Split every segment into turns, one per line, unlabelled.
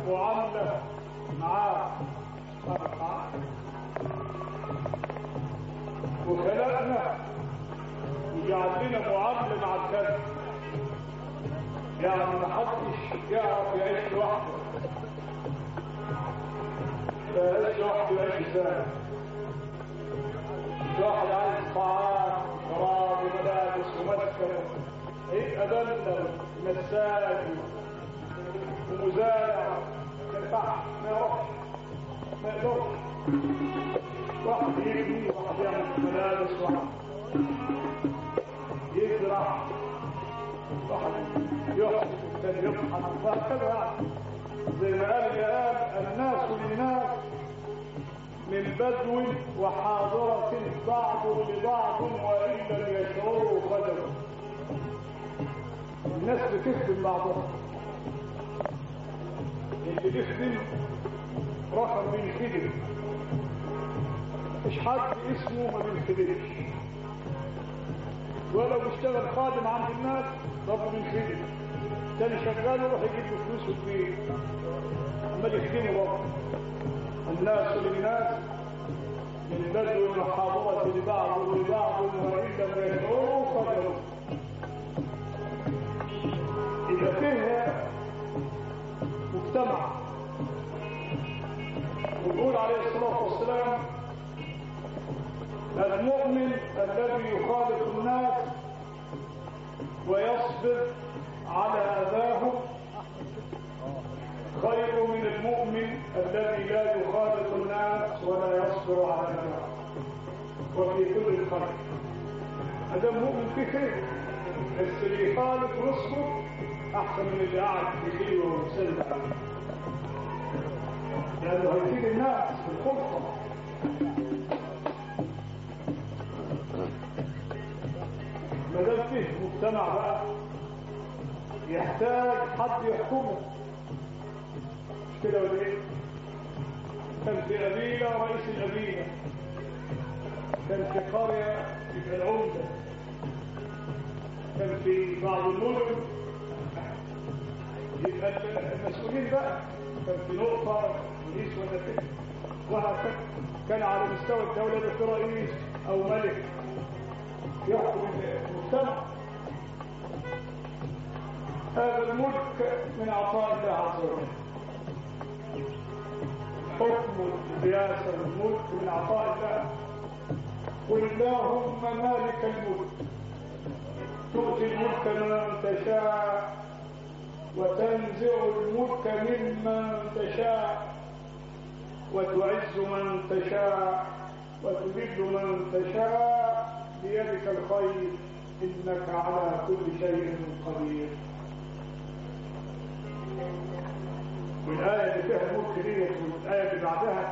معاملة معاه معاه وخلقنا وجعل لنا معاملة مع الكلب يعني ما حدش يعرف يعيش لوحده لا يعيش لوحده يعيش ازاي واحد عايز طعام شراب وملابس ومسكن يبقى بلد مساج ومزارع ما ينفعش ما يروحش ما يقدرش واحد يبني واحد يعمل ملابس واحد يزرع واحد يحسن الثاني يبحث وهكذا يعني زي ما قال قال الناس للناس من بدو وحاضرة بعض لبعض وإن لم يشعروا بدوا الناس بتخدم بعضها اللي بيخدم رقم من خدم مش حد اسمه ما بينخدمش ولو بيشتغل خادم عند الناس برضه بينخدم تاني شغال يروح يجيب له فلوس وفيه عمال يخدمه برضه الناس للناس من بدو المحاضرة لبعض ولبعض وإن لم يشعروا قدروا إذا فيه مجتمع ويقول عليه الصلاة والسلام المؤمن الذي يخالط الناس ويصبر على أذاهم خير من المؤمن الذي لا يخالط الناس ولا يصبر على أذاهم وفي كل الخير هذا المؤمن في خير بس اللي يخالط ويصبر أحسن من اللي قاعد يخيل ويسلم لأنه هيفيد الناس في الخلطة ما دام فيه مجتمع بقى يحتاج حد يحكمه مش كده ولا ايه؟ كان في قبيلة رئيس القبيلة كان في قرية يبقى العمدة كان في بعض المدن يبقى المسؤولين بقى كان في نقطة رئيس ولا كده وهكذا كان على مستوى الدولة ده في رئيس أو ملك يحكم المجتمع هذا الملك من عطاء الله عز وجل حكم الرئاسة الملك من عطاء الله قل اللهم مالك الملك تؤتي الملك من تشاء وتنزع الملك ممن تشاء وتعز من تشاء وتذل من تشاء بيدك الخير إنك على كل شيء قدير والآية اللي فيها الملك ديت والآية اللي بعدها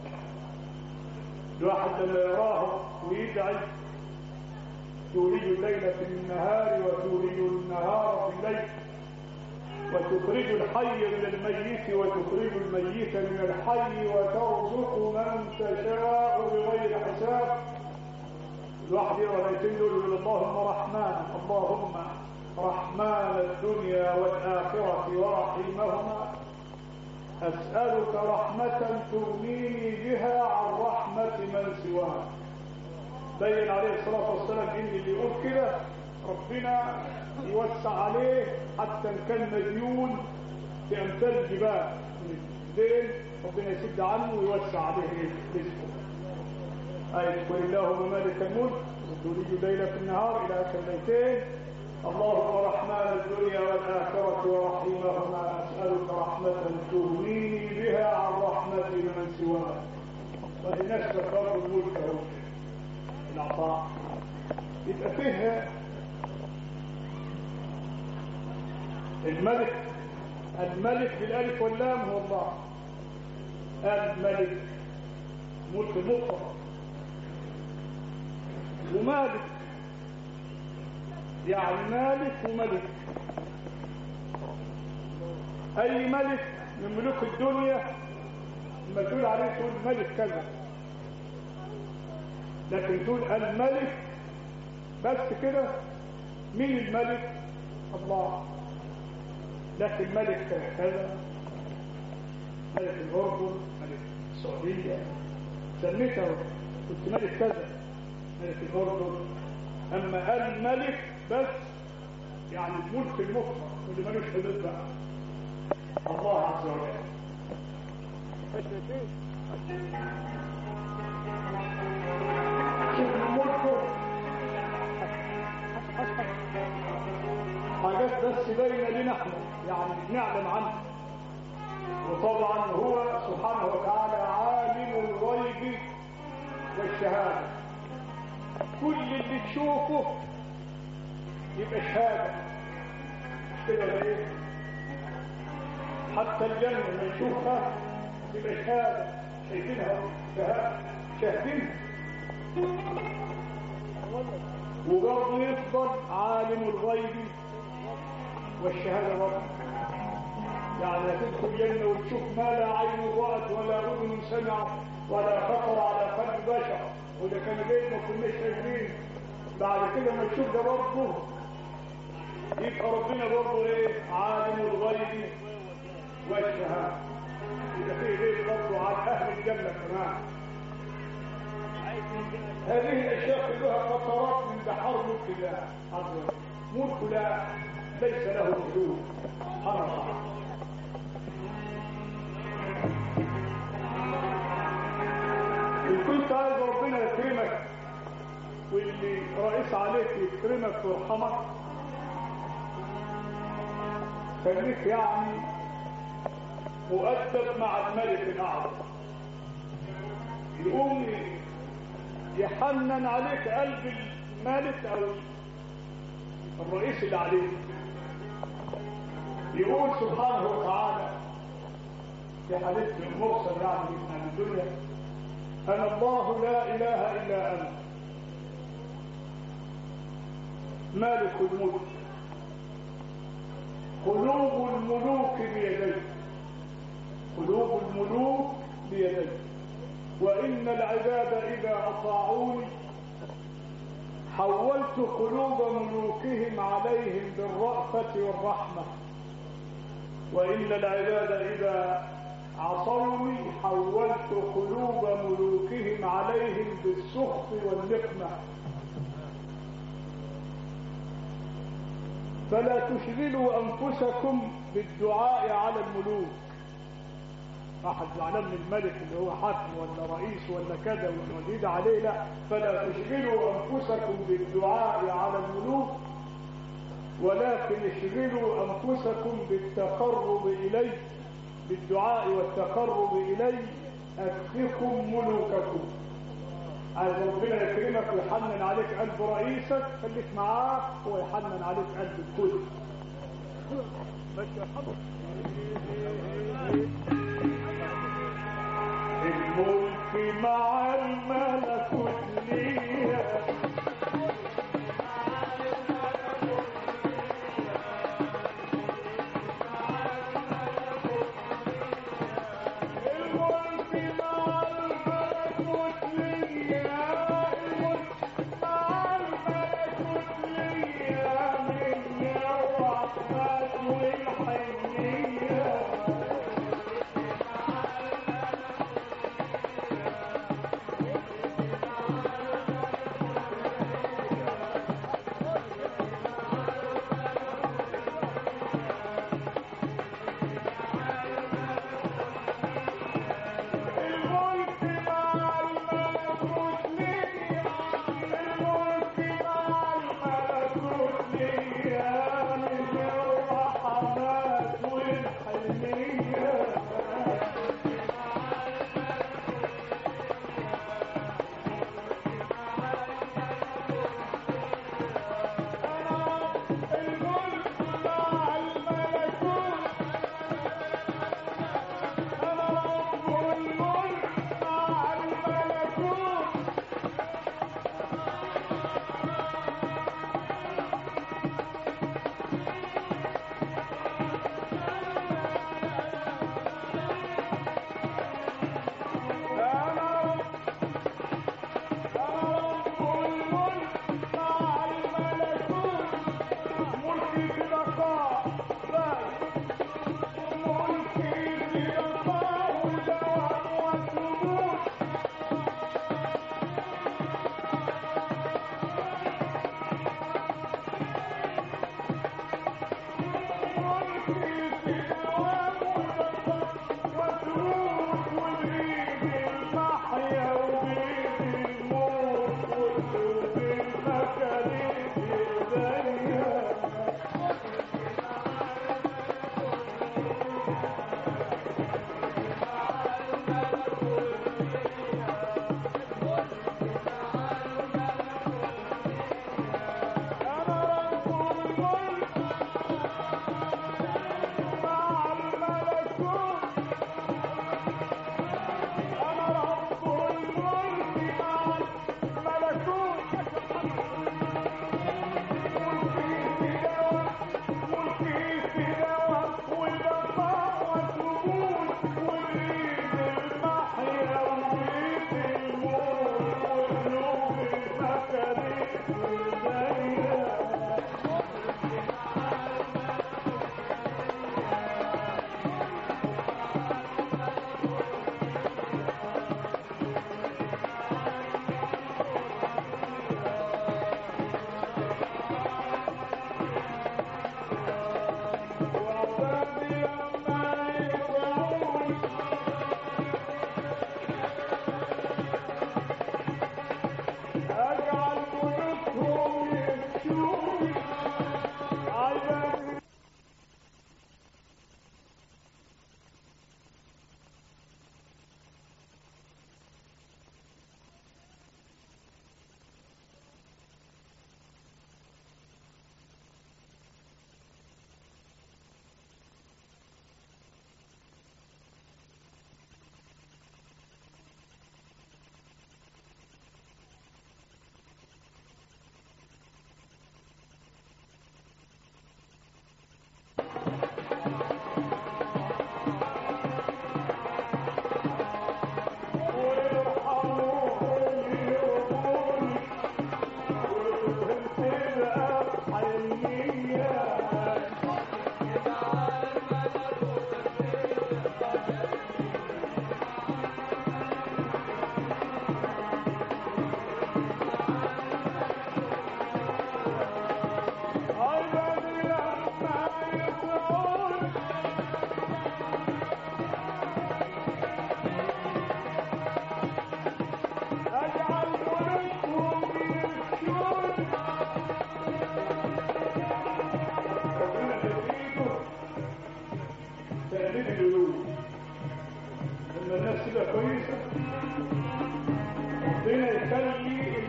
الواحد لما يراه ويدعي تولج الليل في النهار وتولج النهار في الليل وتخرج الحي من الميت وتخرج الميت من الحي وترزق من تشاء بغير حساب الواحد يرى الايتين دول يقول اللهم رحمن اللهم رحمن الدنيا والآخرة ورحيمهما أسألك رحمة تغنيني بها عن رحمة من سواك بين عليه الصلاة والسلام إن اللي يقول كده ربنا يوسع عليه حتى إن كان مديون في أمثال الجبال دين ربنا يسد عنه ويوسع عليه رزقه آية قل اللهم مالك الملك وتولج الليل في النهار إلى آخر البيتين اللهم رحمن الدنيا والآخرة ورحيمهما أسألك رحمة تغنيني بها عن رحمة من سواك فلنفسك رب الملك أهو العطاء يبقى فيها الملك الملك بالالف واللام هو الله الملك ملك المطلق ومالك يعني مالك وملك اي ملك من ملوك الدنيا لما تقول عليه تقول ملك كذا لكن تقول الملك بس كده مين الملك الله لكن ملك كذا ملك الأردن ملك السعودية سميته كنت ملك كذا ملك الأردن أما الملك بس يعني الملك المطلق اللي ملوش حدود بقى الله عز وجل شوف الملك حاجات بس باينه لنا احنا يعني نعلم عنها وطبعا هو سبحانه وتعالى عالم الغيب والشهاده كل اللي تشوفه يبقى شهاده مش كده ولا ايه حتى الجنه لما نشوفها تبقى شهاده شايفينها شهاده شاهدينها وبرضه يفضل عالم الغيب والشهادة برضه يعني هتدخل جنة وتشوف ما لا عين رأت ولا أذن سمعت ولا خطر على قلب بشر وده كان بيت ما كناش شايفين بعد كده ما تشوف ده برضه يبقى ربنا برضه ايه عالم الغيب والشهادة يبقى فيه بيت برضه على أهل الجنة كمان هذه الأشياء كلها قطرات من بحر ملك الله عز وجل ملك الله ليس له حدود سبحان الله إن كنت عايز ربنا يكرمك واللي رئيس عليك يكرمك ويرحمك خليك يعني مؤدب مع الملك الأعظم يقوم يحنن عليك قلب المالك او الرئيس اللي عليك يقول سبحانه وتعالى في حديث المرسل يعني من الدنيا انا الله لا اله الا انا مالك الملك قلوب الملوك بيدي قلوب الملوك بيدي وإن العباد إذا أطاعوني حولت قلوب ملوكهم عليهم بالرأفة والرحمة وإن العباد إذا عصوني حولت قلوب ملوكهم عليهم بالسخط والنقمة فلا تشغلوا أنفسكم بالدعاء على الملوك واحد زعلان من الملك اللي هو حاكم ولا رئيس ولا كذا والوليد عليه لا فلا تشغلوا انفسكم بالدعاء على الملوك ولكن اشغلوا انفسكم بالتقرب الي بالدعاء والتقرب الي ادخكم ملوككم عايز ربنا يكرمك ويحنن عليك قلب رئيسك خليك معاه هو يحنن عليك قلب الكل ماشي الملك مع الملكوت ليها الملك مع الملكوت ليها الملك مع الملكوت ليها من الرحمة والحنية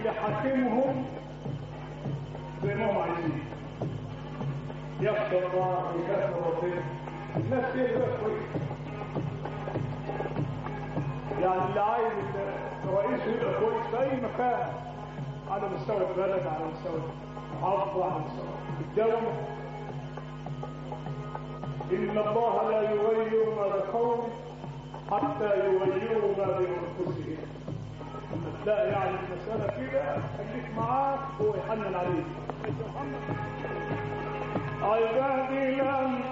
يحاكمهم زي ما هم عايزين يخشى الله ويخاف ربنا الناس كده كويس يعني اللي عايز الرئيس يبقى كويس في اي مكان على مستوى البلد على مستوى المحافظه على مستوى الدوله ان الله لا يغير ما بقوم حتى يغيروا ما بانفسهم لا يعني المساله كده خليك معاه هو يحنن عليك عبادي لم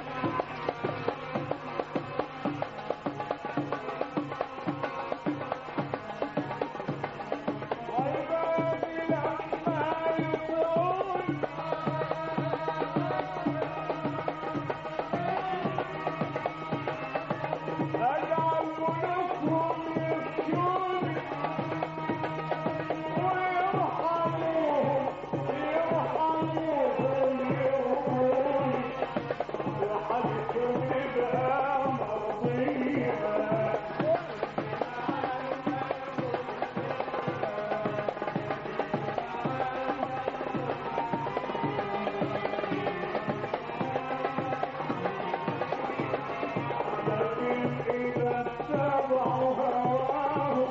عبادي لما يكون أجعل ملوكهم يبكون ويرحموهم يرحموهم يرحمون وحدكم يبقى مرضيها لكن إذا اتبعوا هواهم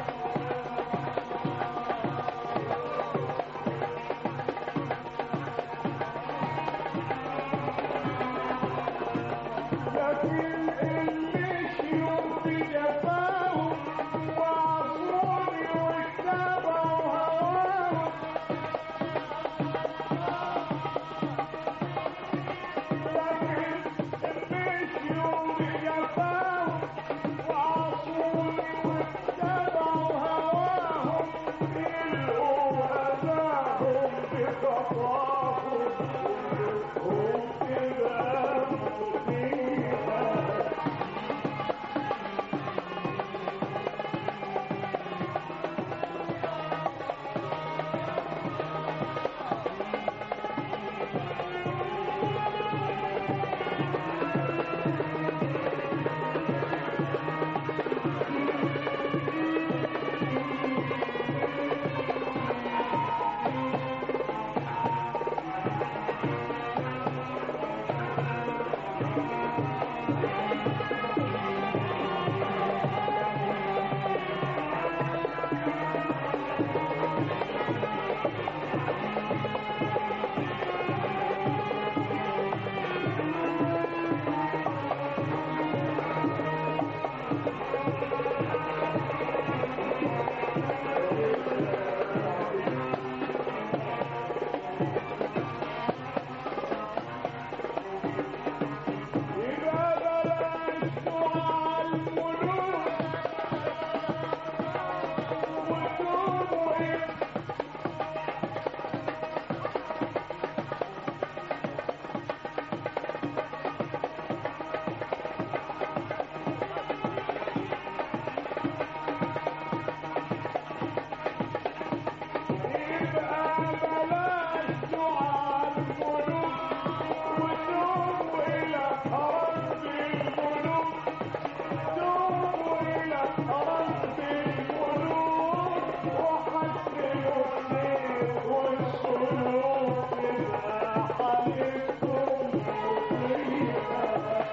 لكن اللي شيوخ بجفاهم وعصوني واتبعوا هواهم لكن اللي شيوخ بجفاهم وعصوني واتبعوا هواهم يلقوا أذاهم بخطاهم هم كده مضيئة إذا بلغت على الملوك وتوبوا إلى إذا بلغت على الملوك وتوبوا إلى رب الملوك توبوا إلى رب الملوك وحسنوا السير والسلوك إذا حلفتم فيها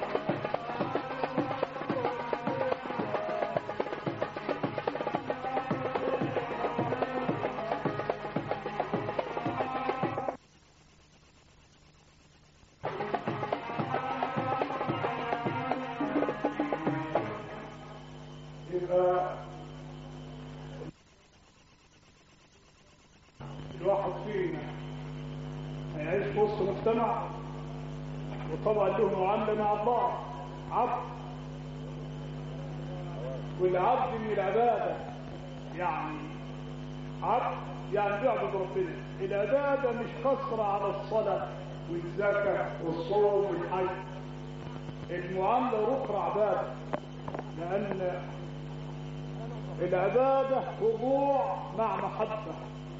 يبقى الواحد فينا هيعيش في وسط مجتمع وطبعا له معامله مع الله عبد والعبد من العباده يعني عبد يعني بيعبد ربنا العباده مش قصر على الصلاه والزكاه والصوم والحج المعامله الاخرى عباده لان العبادة خضوع مع محبة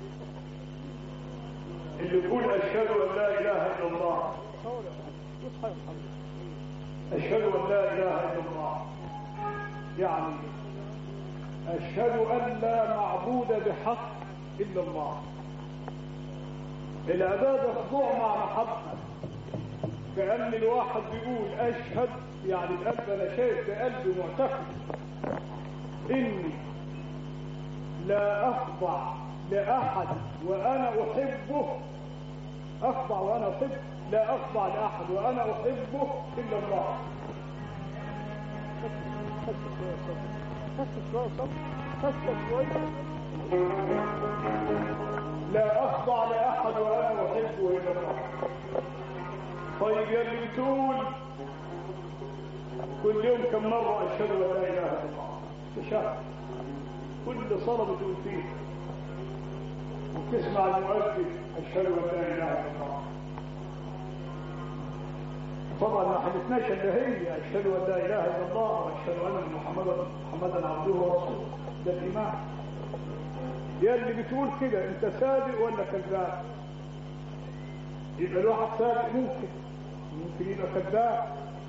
اللي يقول أشهد أن لا إله إلا الله أشهد أن لا إله إلا الله يعني أشهد أن لا معبود بحق إلا الله العبادة خضوع مع محبة كأن الواحد بيقول أشهد يعني القلب أنا شايف بقلبي معتقد إني لا أخضع لأحد وأنا أحبه أخضع وأنا أحب لا أخضع لأحد وأنا أحبه إلا الله لا أخضع لأحد وأنا أحبه إلا الله طيب يا اللي بتقول كل يوم كم مرة أشهد أن لا إله إلا الله تشهد كل صلاة بتقول فيه وتسمع المؤذن أشهد أن لا إله إلا الله طبعا ما حدثناش اللي هي أشهد أن لا إله إلا الله وأشهد أن محمدا محمدا عبده ورسوله ده الإيمان يا اللي بتقول كده أنت صادق ولا كذاب يبقى الواحد صادق ممكن ممكن يبقى كذاب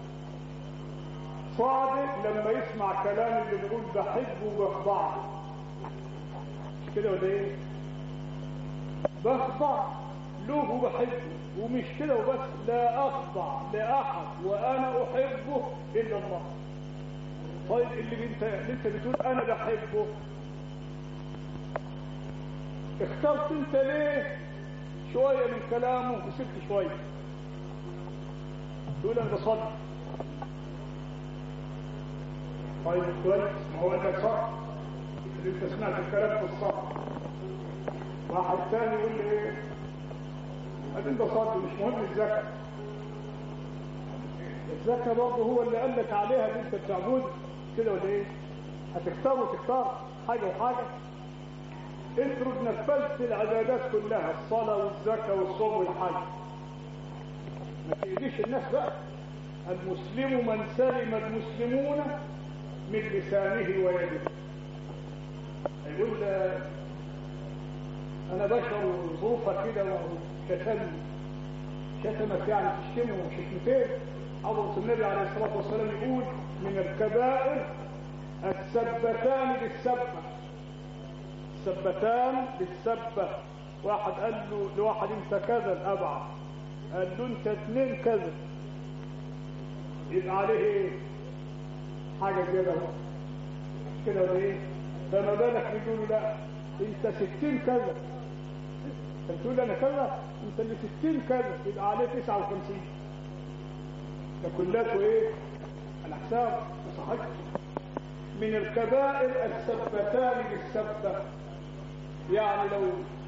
صادق لما يسمع كلام اللي بيقول بحبه وبخضعه مش كده ولا ايه بخضع له وبحبه ومش كده وبس لا اخضع لاحد وانا احبه الا الله طيب اللي انت اللي انت بتقول انا بحبه اخترت انت ليه شويه من كلامه وسبت شويه تقول انا بصدق طيب كويس ما هو انك صح اللي انت سمعت الكلام في الصح واحد ثاني يقول لي ايه قال انت صادق مش مهم الزكاه الزكاه برضه هو اللي قال لك عليها ان انت بتعبد كده ولا ايه هتختار وتختار حاجه وحاجه افرض نفذت العبادات كلها الصلاه والزكاه والصوم والحج ما تأذيش الناس بقى المسلم من سلم المسلمون من لسانه ويده يقول انا بشر ظروفة كده وشتمني شتمك يعني تشتمه شتمتين حضرة النبي عليه الصلاة والسلام يقول من الكبائر السبتان بالسبة السبتان بالسبة واحد قال له لواحد انت كذا الابعد قال له انت اتنين كذا يبقى عليه ايه حاجة زيادة اهو كده ولا ايه فما بالك بيقولوا لا انت ستين كذا انت تقول انا كذا انت اللي ستين كذا يبقى عليه تسعة وخمسين ده كلاته ايه الحساب صحيح من الكبائر السبتان بالسبتة يعني لو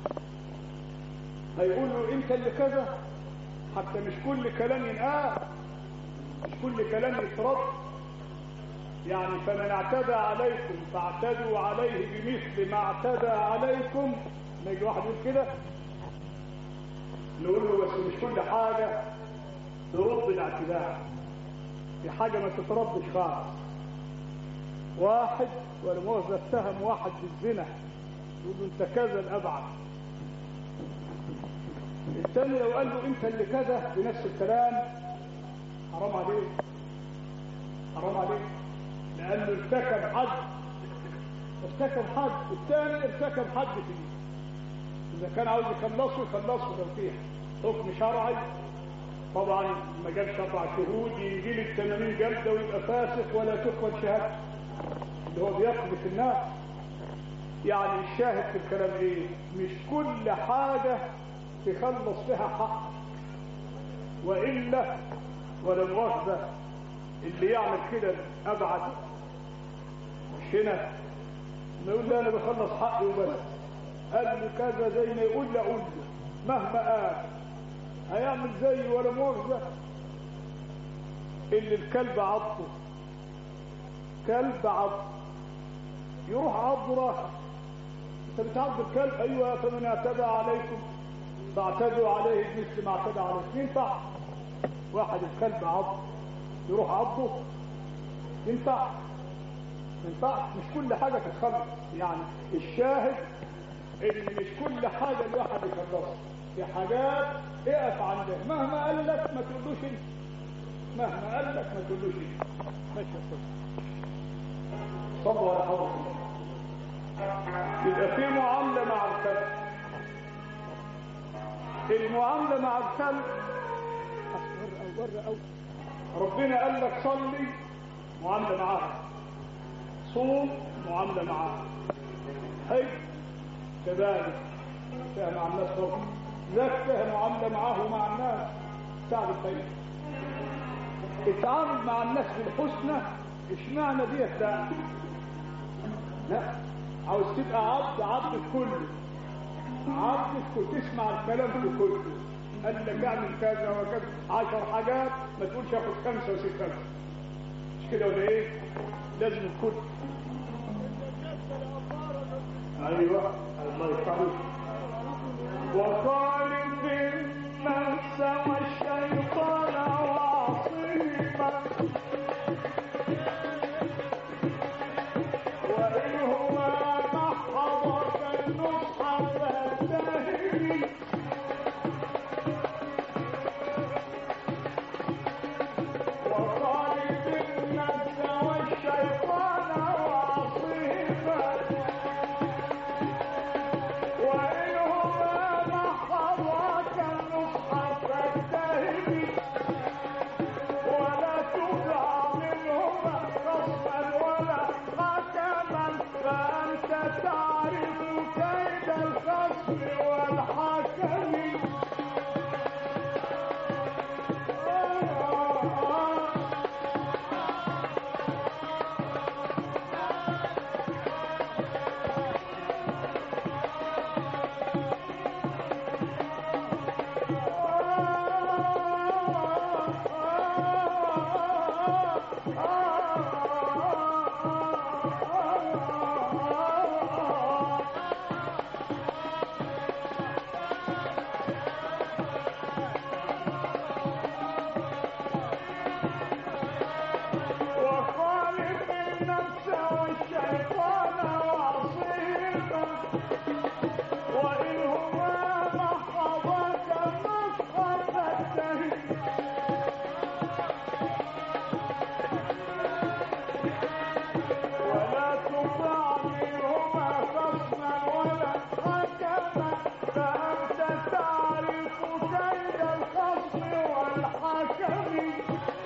هيقول له انت اللي كذا حتى مش كل كلام ينقال مش كل كلام يترد يعني فمن اعتدى عليكم فاعتدوا عليه بمثل ما اعتدى عليكم ما يجي واحد يقول كده نقول له بس مش كل حاجة ترد الاعتداء في حاجة ما تتردش خالص واحد ولا مؤاخذة اتهم واحد بالزنا يقول له انت كذا الابعد الثاني لو قال له انت اللي كذا بنفس الكلام حرام عليك حرام عليك لانه ارتكب حد ارتكب حد الثاني ارتكب حد فيه اذا كان عاوز يخلصه يخلصه لو فيه حكم شرعي طبعا ما جابش اربع شهود ينجيل الثمانين جلده ويبقى فاسق ولا تقبل شهادته اللي هو بيقذف الناس يعني الشاهد في الكلام ايه مش كل حاجه تخلص بها حق وإلا ولا مؤاخذة اللي يعمل كده أبعد مش هنا ما يقول لا أنا بخلص حقي وبس قال لي كذا زي ما يقول لي أقول له مهما قال هيعمل زي ولا مؤاخذة اللي الكلب عضه كلب عض يروح عضه راحة انت بتعض الكلب ايوه فمن اعتدى عليكم فاعتدوا عليه مثل ما اعتدى عليكم ينفع واحد الكلب عض يروح عضه ينفع ينفع مش كل حاجة تتخلص يعني الشاهد ان مش كل حاجة الواحد يخلصها في حاجات اقف عندها مهما قال لك ما تقولوش انت مهما قال لك ما تقولوش انت ماشي يا صلوا على حضرة يبقى في معاملة مع الكلب المعاملة مع الخلق
بره او بره او
ربنا قال لك صلي معاملة معاه صوم معاملة معاه حج كذلك فيها مع الناس برضه زكى معاملة معاه ومع الناس ساعد الخير التعامل مع الناس بالحسنى اشمعنى ديت لا لا عاوز تبقى عبد عبد الكل عبد الكل تسمع الكلام بكله قال لك اعمل كذا وكذا عشر حاجات ما تقولش اخد خمسه وسته مش كده ولا ايه؟ لازم الكل ايوه الله يفتح عليك وخالف النفس والشيطان وعصيما وإن هما محضك النصح فاتهمي وخالف النفس والشيطان وعصيما وإنهما محضاك النصح فاتهمي ولا تدع منهما خصما ولا حكما فأنت تعرف كيد الخصم والحكم وخالف النفس والشيطان وعصيما وإنهما محضك النصح فاتهم ولا تطع منهما خصما ولا حكما فأنت تعرف كيد الخصم والحكم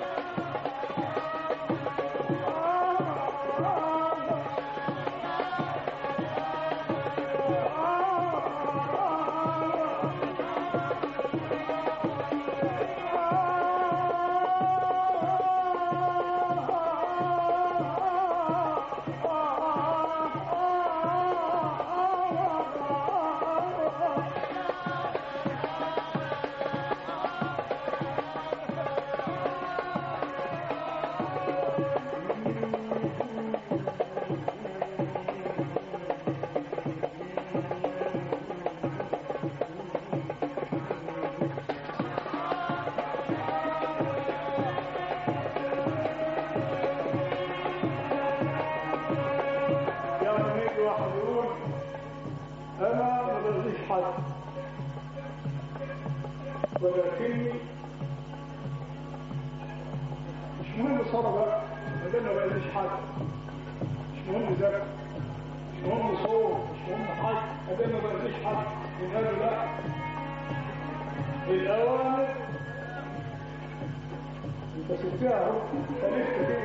يعني يجي واحد يقول انا ما برضيش حد ولكني مش مهم صلاة بقى ما دام ما برضيش حد مش مهم زكاة مش مهم صوم مش مهم حج ما دام ما برضيش حد يبقى له لا الاوامر انت سبتها اهو خليك كده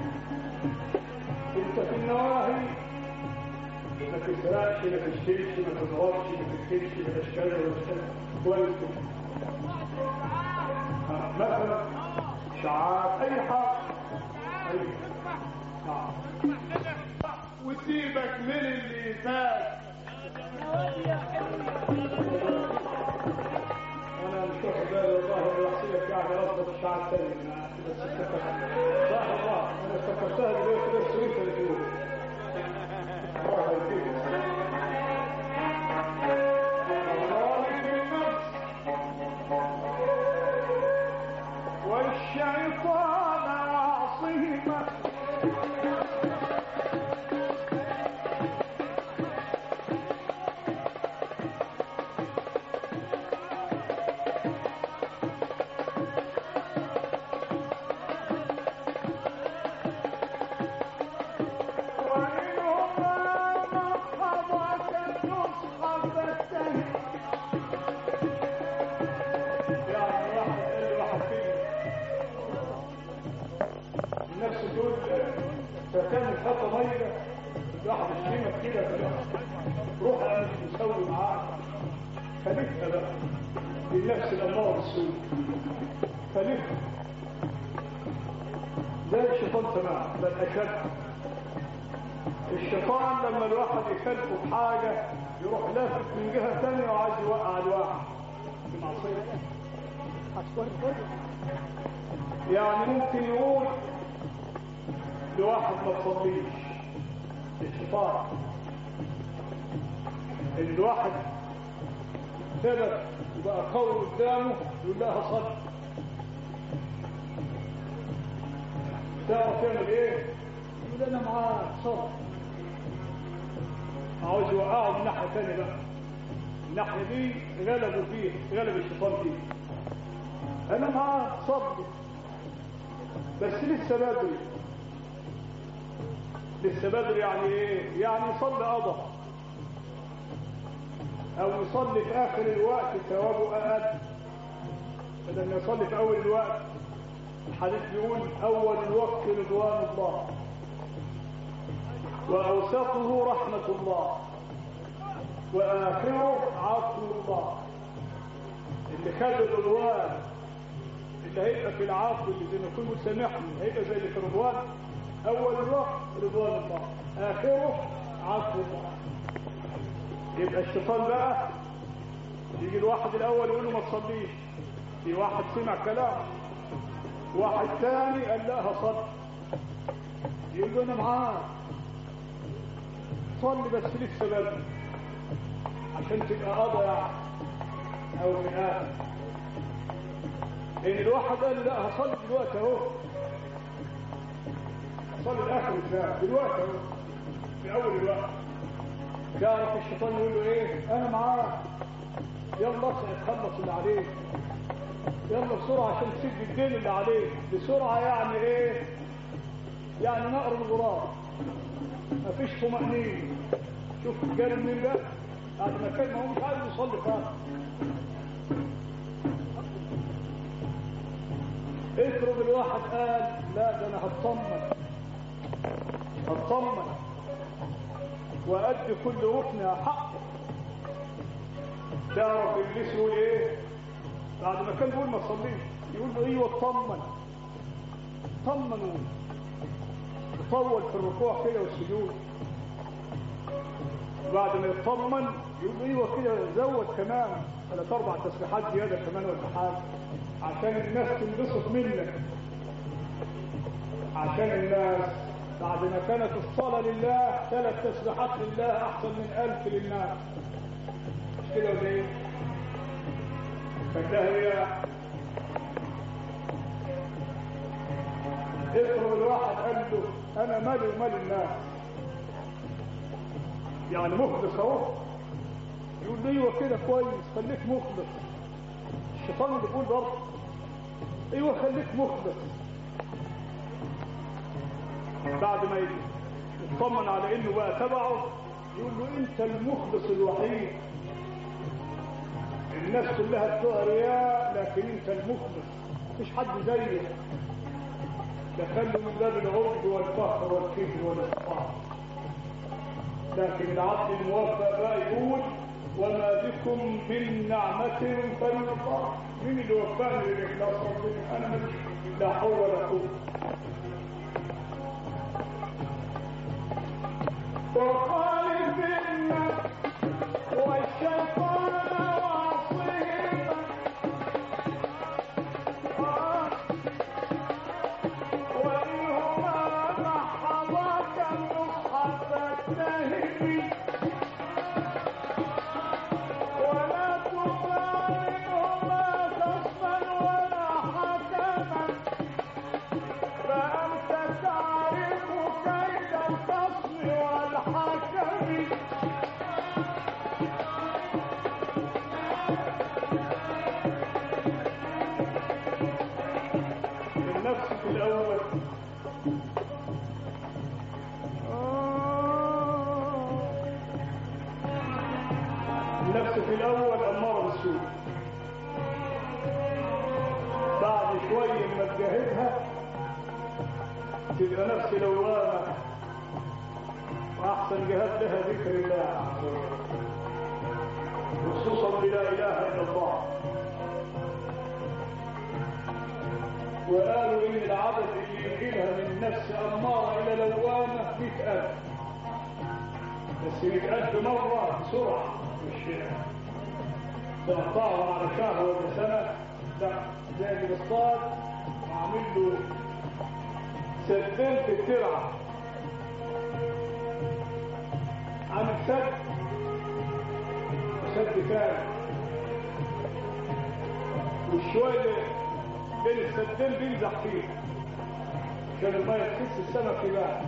انت في النواهي ما تسرقش ما تشتريش ما تضربش ما تكتبش ما تشتغل ولا تشتغل كويس كده. ها، مثلا شعار اي حاجه اي نعم وسيبك من اللي فات انا مش واخد بالي والله الرئيسيه قاعد اضبط الشعر الثاني بس افتكرت صح والله انا افتكرتها دلوقتي بس وانت اللي تقول الله يهديك. الظالم بالنفس والشيطان عصيما خطه ميه الواحد يشتمك كده روح انا مش مسوي معاك خليفها بقى للنفس الاماره بالسوء خليفها ده الشيطان تمام بل اشد الشيطان لما الواحد يخلفه بحاجه يروح لافت من جهه ثانيه وعايز يوقع الواحد بمعصيه
أصفر كله
يعني ممكن يقول لواحد ما تصليش الشيطان ان الواحد ثبت وبقى قوي قدامه يقول لها صلي تعرف يعمل ايه؟ يقول انا معاه صلي عاوز يوقعه من ناحيه ثانيه بقى الناحيه دي غلبوا فيه غلب الشيطان فيه انا معاه صلي بس لسه بدري لسه بدري يعني ايه يعني يصلي قضى او يصلي في اخر الوقت ثوابه اقل بدل ما يصلي في اول الوقت الحديث بيقول اول الوقت رضوان الله واوسطه رحمه الله واخره عفو الله اللي خد الرضوان اللي هيبقى في العفو اللي زي ما يكون مسامحني هيبقى زي اللي في رضوان اول الوقت رضوان الله اخره عفو الله يبقى الشيطان بقى يجي الواحد الاول يقول له ما تصليش في واحد سمع كلام واحد ثاني قال لا هصلي يقول له انا معاك صلي بس لسه بدري عشان تبقى قضى يعني او من اخر ان الواحد قال لا هصلي دلوقتي اهو هصلي الاخر الساعه دلوقتي اهو في اول الوقت تعرف الشيطان يقول له ايه انا معاك يلا اصعد خلص اللي عليك يلا بسرعه عشان تسد الدين اللي عليك بسرعه يعني ايه يعني نقر الغراب مفيش طمأنينة شوف جاب منين ده بعد ما كان ما هو مش عايز يصلي خالص افرض الواحد قال لا ده انا هطمن هطمن وأدي كل ركن حقه تعرف ابليس يقول ايه بعد ما كان بيقول ما تصليش يقول له ايوه اطمن طمنوا يطول في الركوع كده والسجود بعد ما يطمن يقول له ايوه كده زود كمان ثلاث اربع تسبيحات زياده كمان ولا حاجه عشان الناس تنبسط منك عشان الناس بعد ما كانت الصلاة لله ثلاث تسبيحات لله أحسن من ألف للناس مش كده ولا إيه؟ فده هي افرض الواحد قال له أنا مالي ومال الناس يعني مخلص أهو يقول له أيوه كده كويس خليك مخلص الشيطان اللي بيقول برضه أيوه خليك مخلص بعد ما يطمن على انه بقى تبعه يقول له انت المخلص الوحيد الناس كلها بتوع رياء لكن انت المخلص مفيش حد زيك دخله من باب العرض والفخر والكبر والاستطاعة لكن العبد الموفق بقى يقول وما بكم من نعمة فمن الله مين اللي وفقني للإخلاص ربنا أنا مش لا حول ولا قوة وخالف النفس والشيطان وعصيهما وإنهما لحظات النصح فاتهمي ولا تطالبهما خصما ولا حكما فأنت تعرف كيد الخصم والحكم النفس في الأول النفس في الأول أمارة بالسوء بعد شوية ما تجاهدها تبقى نفس لوامة احسن جهات لها ذكر الله عز وجل خصوصا بلا اله الا الله وقالوا ان العدد اللي يجيلها من نفس اماره الى لوامه 100000 بس 100000 مره بسرعه مش تقطعه على شهر ولا سنه لا زي اللي بيصطاد وعامل له سدين في الترعه عامل سد سد كامل والشوية بين السدين بينزح فيه عشان المية تحس السمك يبقى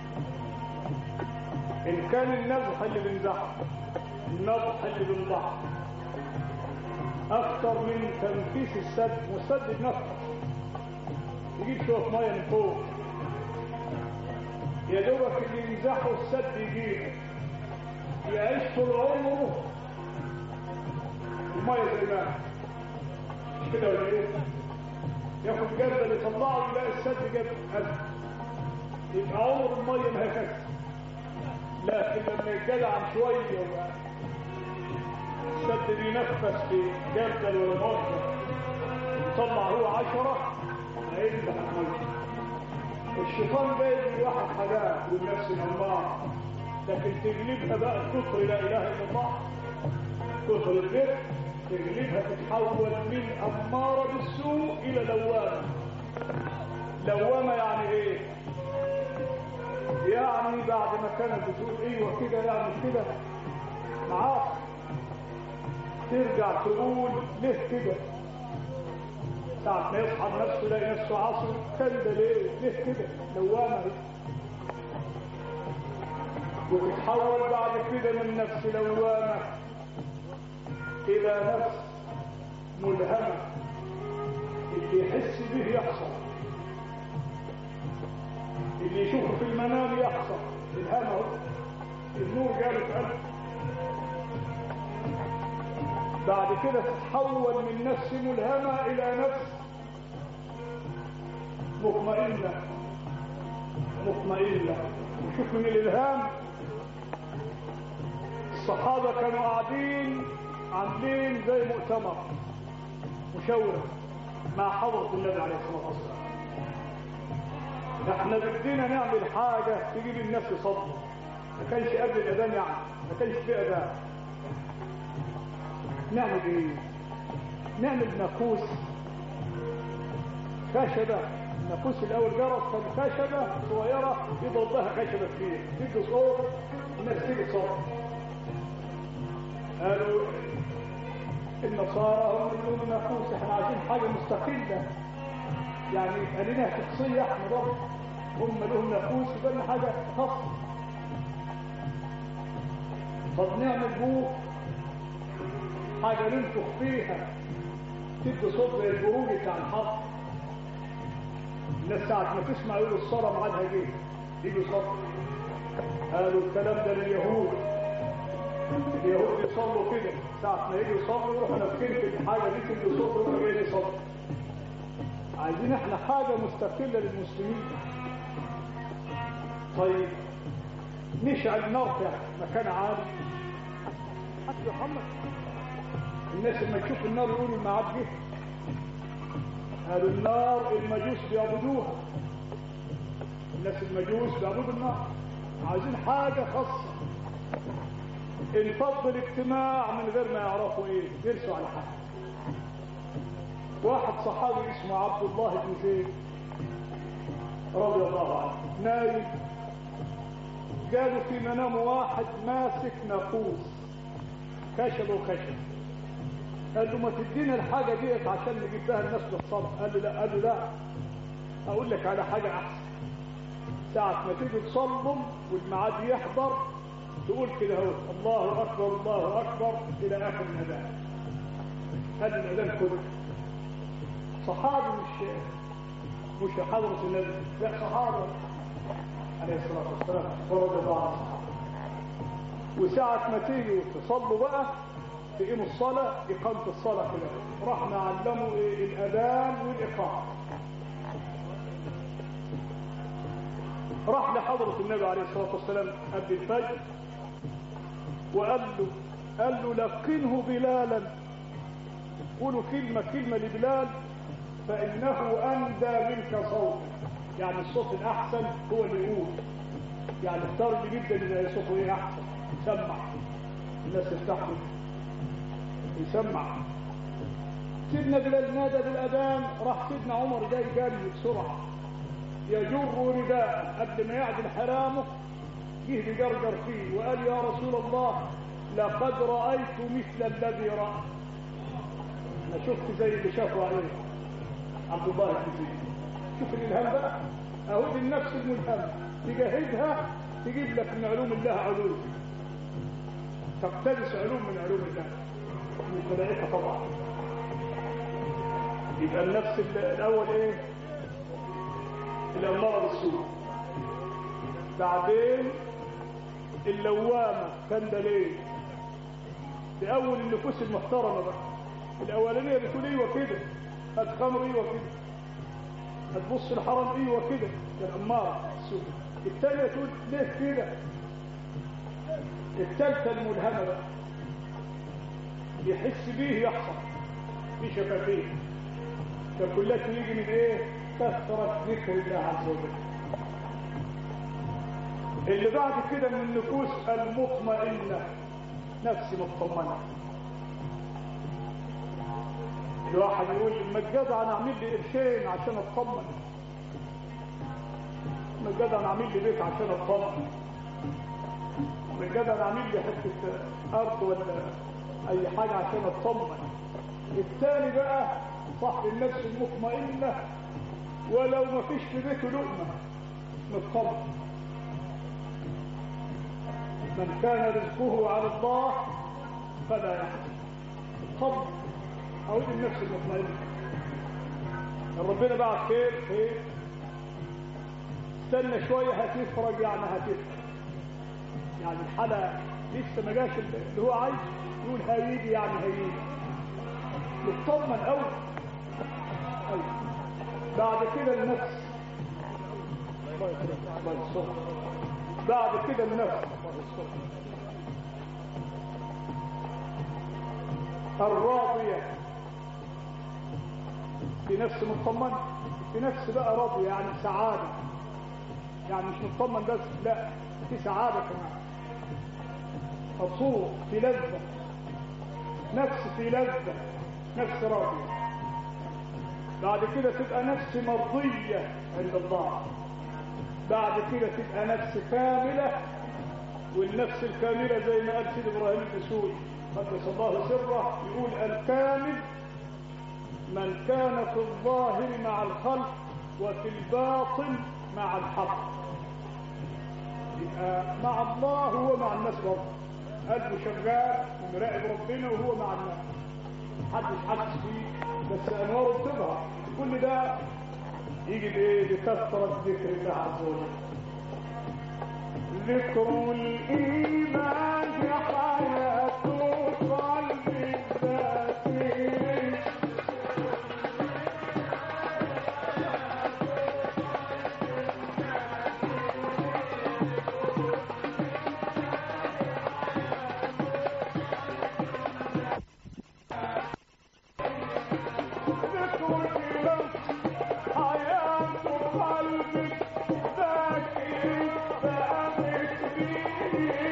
إن كان النزح اللي بينزح النضح اللي بينضح أكثر من تنفيس السد والسد بنفسه يجيب شوية مية من فوق يا دوبك اللي ينزحه السد يجيب يعيش طول عمره المية زي ما مش كده ولا ايه؟ ياخد جردل يطلعه يلاقي السد جاب قد يبقى عمر المية ما هكذا لكن لما يتجدع عن شوية السد بينفس في جردل ولا مصر يطلع هو عشرة هينزح المية الشيطان جايب واحد حاجات والنفس الأمار لكن تجلبها بقى الكفر لا اله الا الله كفر الذكر تجلبها تتحول من اماره بالسوء الى لوامه لوامه يعني ايه يعني بعد ما كانت بتقول ايوه كده يعني كده معاص ترجع تقول ليه كده ساعة ما يصحى نفسه يلاقي نفسه عاصي كان ده ليه ليه كده لوامه وتتحول بعد كده من نفس لوامة إلى نفس ملهمة اللي يحس به يحصل اللي يشوفه في المنام يحصل الهمه النور جاله في قلبه بعد كده تتحول من نفس ملهمة إلى نفس مطمئنة مطمئنة وشوف من الإلهام الصحابة كانوا قاعدين عاملين زي مؤتمر مشاورة مع حضرة النبي عليه الصلاة والسلام احنا بدينا نعمل حاجة تجيب الناس صدر ما كانش قبل الأذان يعني ما كانش في أذان نعمل ايه نعمل ناقوس خشبة الناقوس الأول جرس كان خشبة صغيرة يضرب لها خشبة كبيرة تدي صوت الناس تيجي صوت قالوا النصارى هم لهم ناقوس احنا عايزين حاجة مستقلة يعني لنا شخصية احنا رب هم لهم ناقوس وده حاجة خاصة طب نعمل بوك حاجة ننفخ فيها تدي صوت زي البروج بتاع الحق الناس ساعة ما تسمع يقولوا الصلاة معادها جه يجوا صوت قالوا الكلام ده لليهود اليهود يصلوا كده ساعة ما يجوا يصلوا يروحوا نافخين في الحاجة دي تدي صوت يروحوا جايين يصلوا عايزين احنا حاجة مستقلة للمسلمين طيب نشعل نار في مكان عالي حتى محمد الناس لما تشوف النار يقولوا الميعاد جه قالوا النار المجوس بيعبدوها الناس المجوس بيعبدوا النار عايزين حاجة خاصة انفض الاجتماع من غير ما يعرفوا ايه يرسوا على حاجة واحد صحابي اسمه عبد الله بن زيد رضي الله عنه نايم قالوا في منام واحد ماسك ناقوس خشب وخشب قال له ما تدينا الحاجة ديت عشان نجيب لها الناس للصلاة قال له لا قال له لا اقول لك على حاجة احسن ساعة ما تيجي تصلم والميعاد يحضر تقول كده اهو الله اكبر الله اكبر الى اخر الاذان هذا الاذان كله صحابي مش مش حضرة النبي لا صحابة عليه الصلاة والسلام ورد الله عن الصحابة وساعة ما تيجي تصلوا بقى تقيموا الصلاة إقامة الصلاة كده راح نعلموا الأذان والإقامة راح لحضرة النبي عليه الصلاة والسلام قبل الفجر وقال له قال له لقنه بلالا قولوا كلمة كلمة لبلال فإنه أندى منك صوت يعني الصوت الأحسن هو اللي يقول يعني اختار لي جدا إذا صوته إيه أحسن يسمع الناس تستحمل يسمع سيدنا بلال نادى بالأذان راح سيدنا عمر جاي جاري بسرعة يجر رداء قبل ما يعدل حرامه جه بجرجر فيه وقال يا رسول الله لقد رأيت مثل الذي رأى انا شفت زي اللي شافه عليه عبد الله بن زيد شوف الالهام بقى اهو دي النفس الملهمه تجاهدها تجيب لك من علوم الله علوم تقتبس علوم من علوم الله من الملائكه طبعا يبقى النفس الاول ايه الاماره بالسوء بعدين اللوامه كان ده ليه دي اول النفوس المحترمه بقى الاولانيه بتقول ايوه كده هتخمر ايوه كده هتبص الحرام ايوه كده الاماره السوء الثانيه تقول ليه كده الثالثه الملهمه بقى يحس بيه يحصل في شفافيه فكلها تيجي من ايه كثره ذكر الله عز وجل اللي بعد كده من النفوس المطمئنه نفسي مطمئنه الواحد يقول لما الجدع انا اعمل لي قرشين عشان اطمن لما الجدع انا اعمل لي بيت عشان اطمن لما الجدع انا اعمل لي حته ارض ولا اي حاجه عشان اطمن الثاني بقى صاحب النفس المطمئنه ولو ما فيش في بيته لقمه مطمن من كان رزقه على الله فلا يحزن طب أعود النفس المطمئنة ربنا بعد خير خير استنى شوية هتفرج يعني هتفرج يعني الحالة لسه ما جاش اللي هو عايز يقول هيجي يعني هيجي مطمن قوي أوي بعد كده النفس الله يصبر بعد كده النفس الراضية في نفس مطمن في نفس بقى راضية يعني سعادة يعني مش مطمن بس لا في سعادة كمان مبسوط في لذة نفس في لذة نفس راضية بعد كده تبقى نفس مرضية عند الله بعد كده تبقى نفس كاملة والنفس الكاملة زي ما قال سيد إبراهيم الدسوقي قدس الله سره يقول الكامل من كان في الظاهر مع الخلق وفي الباطن مع الحق يبقى مع الله هو مع الناس برضه قلبه شغال ومراقب ربنا وهو مع الناس محدش حاسس فيه بس انواره بتظهر كل ده يجي بايه بكثره ذكر الله عز وجل ذكر الايمان حياه قلب الذاكرين ذكر الإله حياة قلبك ذاكر فأمت به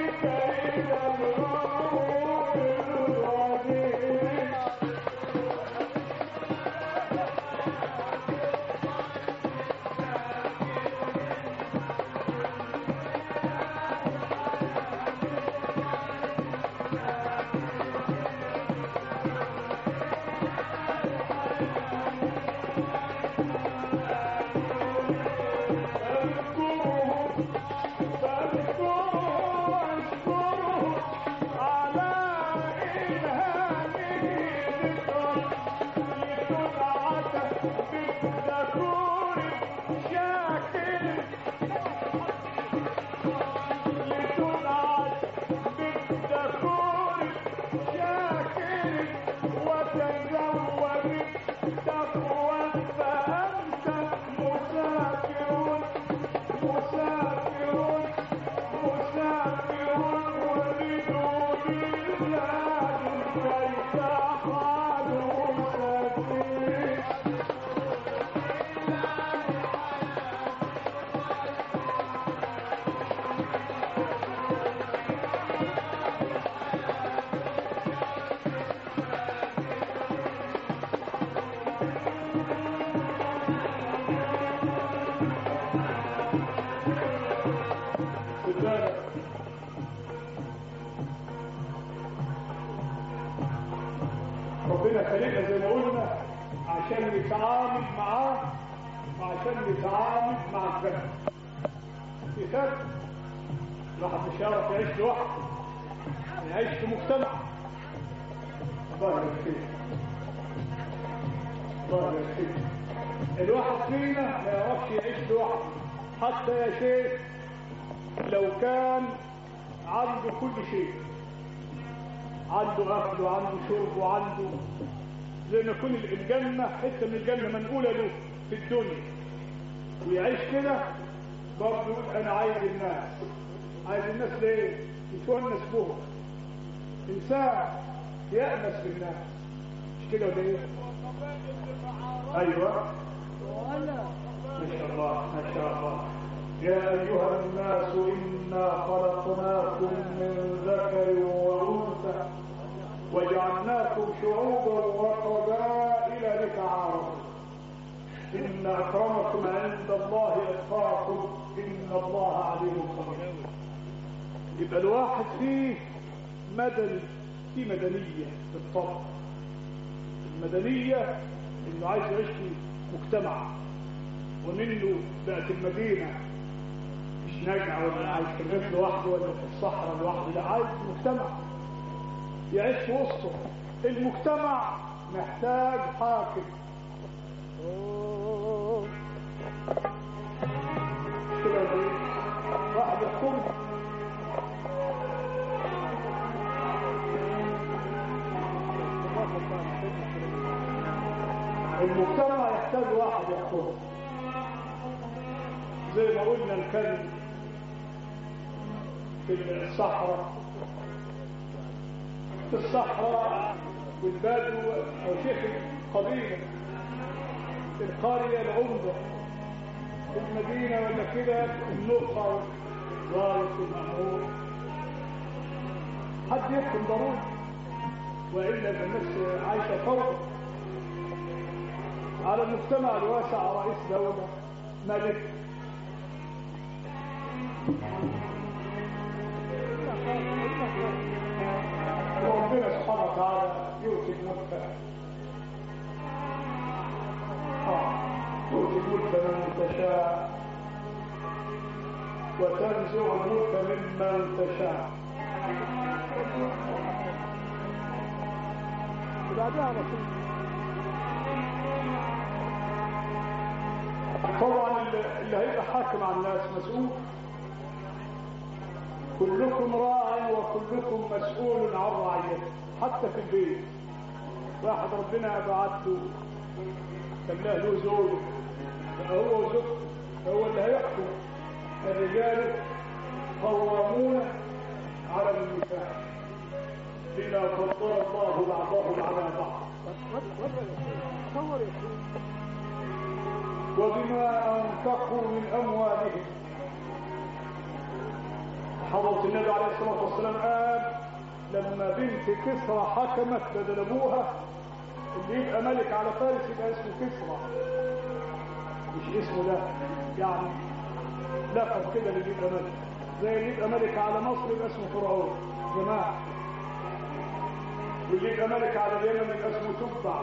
ربنا خلقنا زي ما قلنا عشان نتعامل معاه وعشان نتعامل مع الجنة في فرق الواحد مش هيعرف يعيش لوحده يعيش في مجتمع الله يبارك فيك الله يبارك فيك الواحد فينا ما يعرفش يعيش لوحده حتى يا شيخ لو كان عنده كل شيء عنده اكل وعنده شرب وعنده زي ما يكون الجنه حته من الجنه منقوله له في الدنيا ويعيش كده برضه يقول انا عايز الناس عايز الناس ليه يتونس بهم انسان يأنس بالناس مش كده ولا ايه ايوه ما شاء الله ما شاء الله يا ايها الناس انا خلقناكم من ذكر وانثى وجعلناكم شعوبا وقبائل لتعارفوا ان اكرمكم عند الله اتقاكم ان الله عليم خبير يبقى الواحد فيه مدني في مدنيه بالطبع المدنيه انه عايز يعيش في مجتمع ومنه بقت المدينه مش ناجعه ولا عايز في الريف لوحده ولا في الصحراء لوحده لا عايز في مجتمع يعيش في وسطه المجتمع محتاج حاكم كده دي واحد يحكم المجتمع يحتاج واحد يحكم زي ما قلنا الكلب في الصحراء في الصحراء والبدو او شيخ القبيله في القريه العمده في المدينه ولا كده النقطه والوارث والمأمور حد يحكم ضروري والا الناس عايشه فوق على المجتمع الواسع رئيس دوله ملك وربنا سبحانه وتعالى يؤتي الملك آه. تؤتي الملك من تشاء وتنزع الملك ممن تشاء
وبعدها رسول
طبعا اللي هيبقى حاكم على الناس مسؤول كلكم راع وكلكم مسؤول عن رعيته حتى في البيت واحد ربنا بعته خلاه له زوجه بقى هو وزوجته هو اللي هيحكم الرجال قوامون على النساء بما فضل الله بعضهم على بعض
تصور يا اخي
وبما أنفقوا من أموالهم حضرة النبي عليه الصلاة والسلام قال لما بنت كسرى حكمت بدل أبوها اللي يبقى ملك على فارس يبقى اسمه كسرى مش اسمه ده يعني لقب كده اللي يبقى ملك زي اللي يبقى ملك على مصر يبقى اسمه فرعون جماعة واللي يبقى ملك على اليمن يبقى اسمه تبع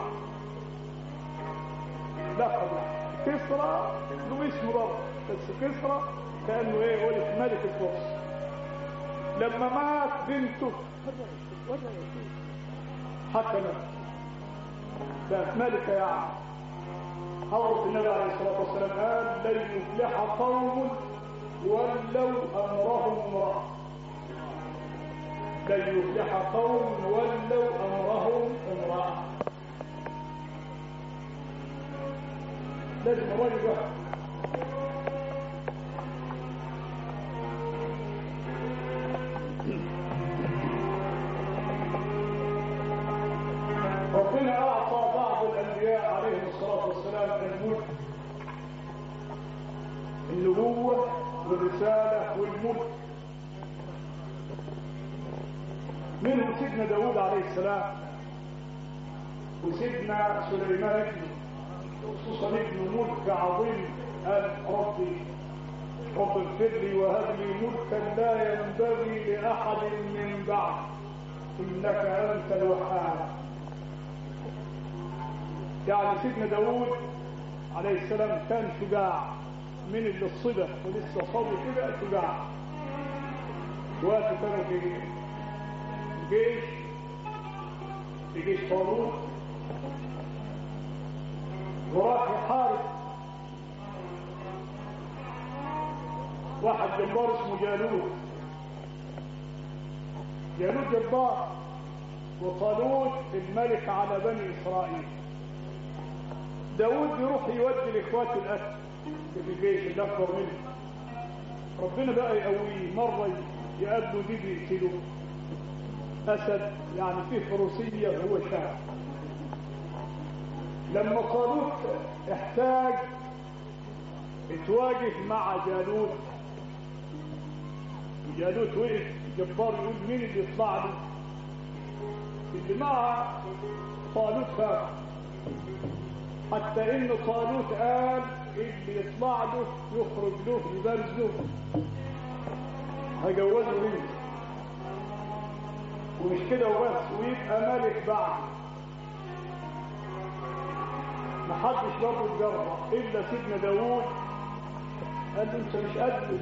لقب كسرى له اسمه برضه بس كسرى كانه ايه ولد ملك الفرس لما مات بنته
ورا يا اخي
حكمت بقت ملكه يعني حضرة النبي عليه الصلاة والسلام قال لن يفلح قوم ولوا أمرهم امرأة لن يفلح قوم ولوا أمرهم امرأة لازم الراجل واحد ربنا أعطى بعض الأنبياء عليهم الصلاة والسلام الملك النبوة والرسالة والملك منهم سيدنا داود عليه السلام وسيدنا سليمان ابنه خصوصا ابن ملك عظيم قال ربي رب اغفر لي وهب لي ملكا لا ينبغي لأحد من بعد إنك أنت الوهاب يعني سيدنا داود عليه السلام كان شجاع من اللي الصبح ولسه صبي كده شجاع اخواته كانوا في جيش في جيش طالوت وراح يحارب واحد جبار اسمه جالوت جالوت جبار وطالوت الملك على بني اسرائيل داود يروح يودي لاخواته الاكل في الجيش اللي اكبر منه ربنا بقى يقويه مره يقابله دي بيقتلوه اسد يعني فيه فروسيه هو شاب لما طالوت احتاج اتواجه مع جالوت جالوت وقف جبار يقول مين اللي يطلع له اللي مع طالوت خاف حتى ان طالوت قال اللي يطلع له يخرج له يبارز له هجوزه ليه ومش كده وبس ويبقى ملك بعد محدش برضه اتجرأ الا سيدنا داوود قال له انت مش قد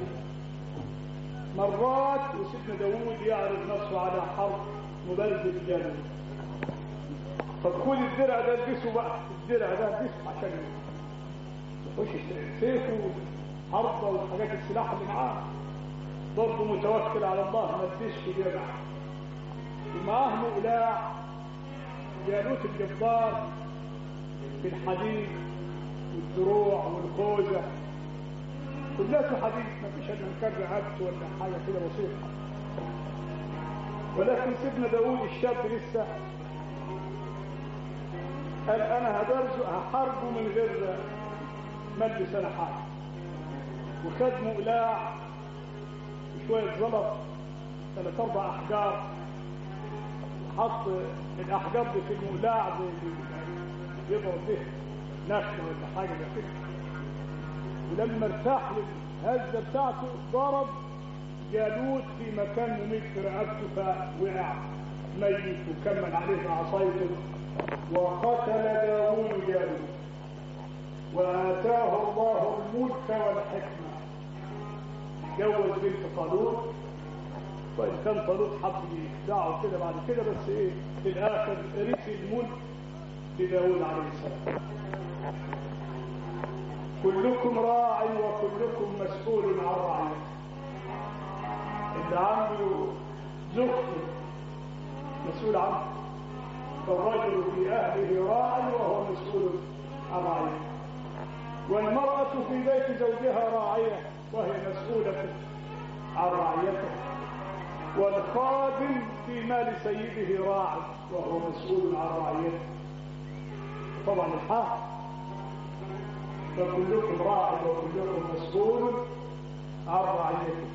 مرات وسيدنا داوود يعرض نفسه على حرب مبارز الجنة فخد الدرع ده البسه بقى الدرع ده البسه عشان يخش سيفه حربه والحاجات السلاح اللي معاه برضه متوكل على الله ما تدش درع ومعاه مقلاع جالوت الجبار في الحديد والدروع والخوذة كلها في حديد ما فيش الا مكرر عبد ولا حاجة كده بسيطة ولكن سيدنا داوود الشاب لسه قال انا هدرسه هحاربه من غير ملبس انا حاجة وخد مقلاع وشوية زلط ثلاث اربع احجار حط الاحجار دي في المقلاع يضرب به نخل ولا حاجه زي كده ولما ارتاح للهزه بتاعته ضرب جالوت في مكان مميت في رقبته فوقع ميت وكمل عليه عصايته وقتل داوود جالوت واتاه الله الملك والحكمه جوز بنت طالوت وإن كان طالوت حب يخدعه كده بعد كده بس ايه في الاخر رث الملك لداود عليه السلام كلكم راع وكلكم مسؤول عن رعيته اللي عنده زوجته مسؤول عنه فالرجل في اهله راع وهو مسؤول عن رعيته والمرأة في بيت زوجها راعية وهي مسؤولة عن رعيته والخادم في مال سيده راع وهو مسؤول عن رعيته طبعا الحق فكلكم راع وكلكم مسؤول عن رعيته